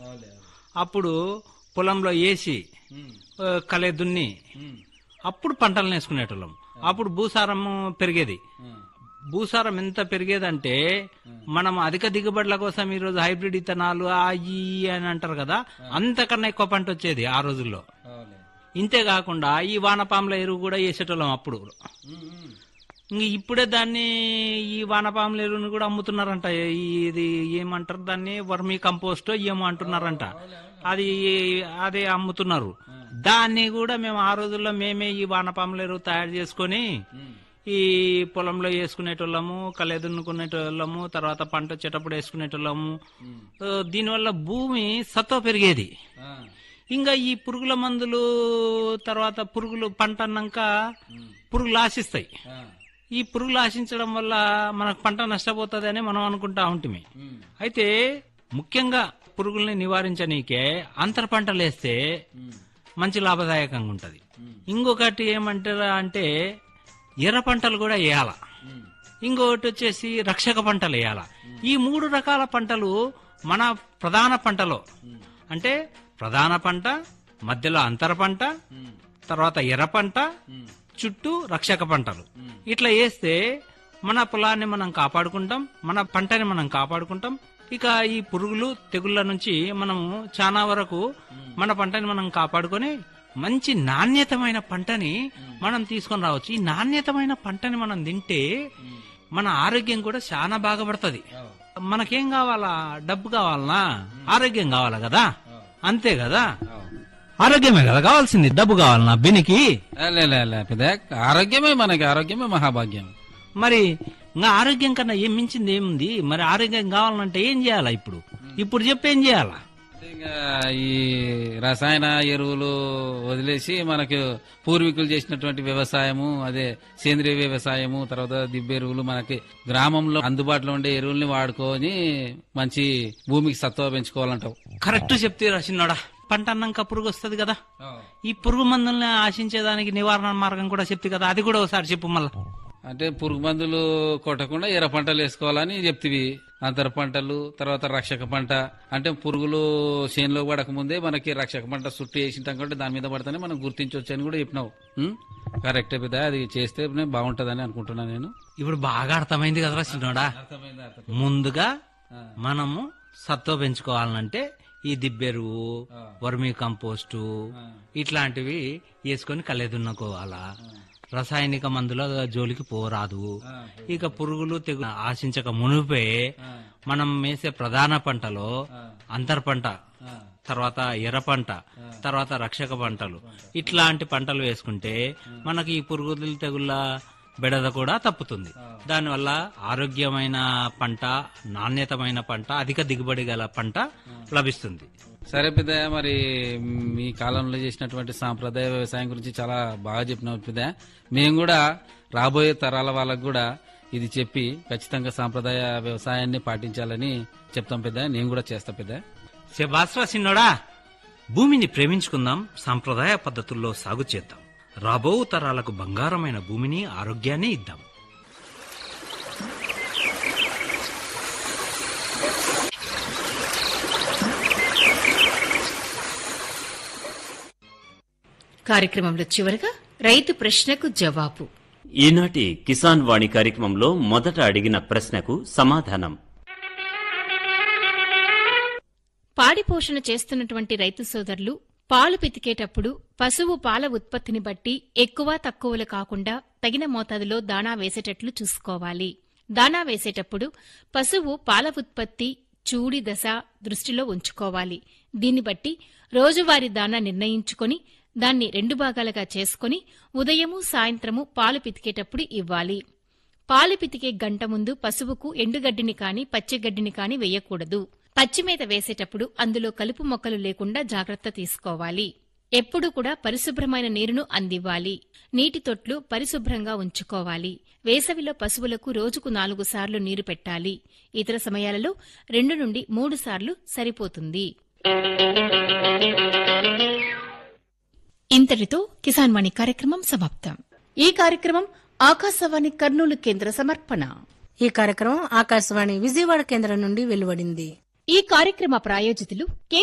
అవులే అప్పుడు పొలంలో వేసి ఉమ్, ఆ, కలే దున్ని ఉమ్, అప్పుడు పంటలు వేసుకునేటోళ్ళం అప్పుడు భూసారం పెరిగేది ఉమ్, భూసారం ఎంత పెరిగేదంటే మనం అధిక దిగుబడుల కోసం ఈ రోజు హైబ్రిడ్ ఇత్తనాలు ఆ ఈ ఈ అని అంటారు కదా అంతకన్నా ఎక్కువ పంట వచ్చేది ఆ రోజుల్లో అవులే ఇంతే కాకుండా ఈ వానపాముల ఎరువు కూడా వేసేటోళ్ళం అప్పుడు ఉమ్, ఉమ్, ఇంక ఇప్పుడే దాన్ని ఈ వానపాముల ఎరువుని కూడా అమ్ముతున్నారంట ఈ- ఇది ఏమంటారు దాన్ని వర్మీ కంపోస్ట్ ఏమో అంటున్నారంట అది అదే అమ్ముతున్నారు దాన్ని కూడా మేము ఆ రోజుల్లో మేమే ఈ వానపాముల ఎరువు తయారు చేసుకొని ఉమ్, ఈ పొలంలో వేసుకునేటోళ్ళము కలే దున్నుకునేటోళ్ళము తర్వాత పంట వచ్చేటప్పుడు వేసుకునేటోళ్ళము ఉమ్, ఆ, దీనివల్ల భూమి సత్వ పెరిగేది ఆ, ఇంకా ఈ పురుగుల మందులు తర్వాత పురుగులు పంట అన్నాక ఉమ్, పురుగులు ఆశిస్తాయి ఆ, ఈ పురుగులు ఆశించడం వల్ల మనకు పంట నష్టపోతుంది అని మనం అనుకుంటా ఉంటుంది ఉమ్, అయితే ముఖ్యంగా పురుగుల్ని నివారించనీకే అంతర పంటలు వేస్తే ఉమ్, మంచి లాభదాయకంగా ఉంటది ఉమ్, ఇంకొకటి ఏమంటారా అంటే ఎర్ర పంటలు కూడా వేయాల ఉమ్, ఇంకొకటి వచ్చేసి రక్షక పంటలు వేయాల ఈ మూడు రకాల పంటలు మన ప్రధాన పంటలో ఉమ్, అంటే ప్రధాన పంట మధ్యలో అంతర పంట ఉమ్, తర్వాత ఎర్ర పంట ఉమ్, చుట్టూ రక్షక పంటలు ఉమ్. ఇట్లా వేస్తే మన పొలాన్ని మనం కాపాడుకుంటాం మన పంటని మనం కాపాడుకుంటాం ఇక ఈ పురుగులు తెగుళ్ళ నుంచి మనము చాలా వరకు మన పంటని మనం కాపాడుకొని మంచి నాణ్యతమైన పంటని మనం తీసుకొని రావచ్చు ఈ నాణ్యతమైన పంటని మనం తింటే మన ఆరోగ్యం కూడా చాలా బాగుపడుతుంది అవు, మనకేం కావాలా డబ్బు కావాలనా ఆరోగ్యం కావాలా కదా అవు, అంతే కదా అవు. ఆరోగ్యమే కదా కావాల్సింది డబ్బు కావాలనా బెనికి లే, లే, లే, లే, పెద్ద ఆరోగ్యమే మనకి ఆరోగ్యమే మహాభాగ్యం మరి ఇంకా ఆరోగ్యం కన్నా ఏం మించింది ఏముంది మరి ఆరోగ్యం కావాలంటే ఏం చేయాలా ఇప్పుడు ఇప్పుడు చెప్పి ఏం చేయాలా అంటే ఇంకా ఈ రసాయన ఎరువులు వదిలేసి మనకు పూర్వీకులు చేసినటువంటి వ్యవసాయము అదే సేంద్రియ వ్యవసాయము తర్వాత దిబ్బ ఎరువులు మనకి గ్రామంలో అందుబాటులో ఉండే ఎరువుల్ని వాడుకొని మంచి భూమికి సత్వ పెంచుకోవాలంటావు కరెక్ట్ చెప్తే రాసినోడా పంట అన్నాక పురుగు వస్తుంది కదా ఈ పురుగు మందుల్ని ఆశించేదానికి నివారణ మార్గం కూడా చెప్తే కదా అది కూడా ఒకసారి చెప్పు మళ్ళా అంటే పురుగు మందులు కొట్టకుండా ఎర్ర పంటలు వేసుకోవాలని చెప్తివి అంతర పంటలు తర్వాత రక్షక పంట అంటే పురుగులు చేనులో పడక ముందే మనకి రక్షక పంట చుట్టూ వేసింటాం కాబట్టి దాని మీద పడితేనే మనం గుర్తించవచ్చు అని కూడా చెప్పినావు ఉం? కరెక్టే పెద్ద అది చేస్తే బాగుంటదని అనుకుంటున్నాను నేను ఇప్పుడు బాగా అర్థమైంది కదా రాసినోడా ముందుగా మనము సత్వ పెంచుకోవాలంటే ఈ దిబ్బెరువు వర్మీ కంపోస్టు ఇట్లాంటివి వేసుకొని కళ్ళెదున్నుకోవాలా రసాయనిక మందుల జోలికి పోరాదు ఇక పురుగులు తెగు ఆశించక మునిపే మనం వేసే ప్రధాన పంటలో అంతర్ పంట తర్వాత ఎర్ర పంట తర్వాత రక్షక పంటలు ఇట్లాంటి పంటలు వేసుకుంటే మనకి ఈ పురుగులు తెగుళ్ళ బెడద కూడా తప్పుతుంది దానివల్ల ఆరోగ్యమైన పంట నాణ్యతమైన పంట అధిక దిగుబడి గల పంట లభిస్తుంది సరే పెద్ద మరి మీ కాలంలో చేసినటువంటి సాంప్రదాయ వ్యవసాయం గురించి చాలా బాగా చెప్పినావు పెద్ద మేము కూడా రాబోయే తరాల వాళ్ళకు కూడా ఇది చెప్పి ఖచ్చితంగా సాంప్రదాయ వ్యవసాయాన్ని పాటించాలని చెప్తాం పెద్ద నేను కూడా చేస్తా పెద్ద శబాస్రా సిన్నోడా భూమిని ప్రేమించుకుందాం సాంప్రదాయ పద్ధతుల్లో సాగు చేద్దాం రాబో తరాలకు బంగారమైన భూమిని ఆరోగ్యాన్ని ఇద్దాం కార్యక్రమంలో చివరగా రైతు ప్రశ్నకు జవాబు ఈనాటి కిసాన్ వాణి కార్యక్రమంలో మొదట అడిగిన ప్రశ్నకు సమాధానం పాడి పోషణ చేస్తున్నటువంటి రైతు సోదరులు పాలు పితికేటప్పుడు పశువు పాల ఉత్పత్తిని బట్టి ఎక్కువ తక్కువలు కాకుండా తగిన మోతాదులో దాణా వేసేటట్లు చూసుకోవాలి దాణా వేసేటప్పుడు పశువు పాల ఉత్పత్తి చూడి దశ దృష్టిలో ఉంచుకోవాలి దీన్ని బట్టి రోజువారీ దాణా నిర్ణయించుకొని దాన్ని రెండు భాగాలుగా చేసుకొని ఉదయము సాయంత్రము పాలు పితికేటప్పుడు ఇవ్వాలి పాలు పితికే గంట ముందు పశువుకు ఎండుగడ్డిని కాని పచ్చిగడ్డిని కాని వేయకూడదు పచ్చిమేత వేసేటప్పుడు అందులో కలుపు మొక్కలు లేకుండా జాగ్రత్త తీసుకోవాలి ఎప్పుడు కూడా పరిశుభ్రమైన నీరును అందివ్వాలి నీటి తొట్లు పరిశుభ్రంగా ఉంచుకోవాలి వేసవిలో పశువులకు రోజుకు నాలుగు సార్లు నీరు పెట్టాలి ఇతర సమయాలలో రెండు నుండి మూడు సార్లు సరిపోతుంది ఇంతటితో కిసాన్ వాణి కార్యక్రమం సమాప్తం ఈ కార్యక్రమం ఆకాశవాణి కర్నూలు కేంద్ర సమర్పణ ఈ కార్యక్రమం ఆకాశవాణి విజయవాడ కేంద్రం నుండి వెలువడింది ఈ కార్యక్రమ ప్రాయోజితులు కె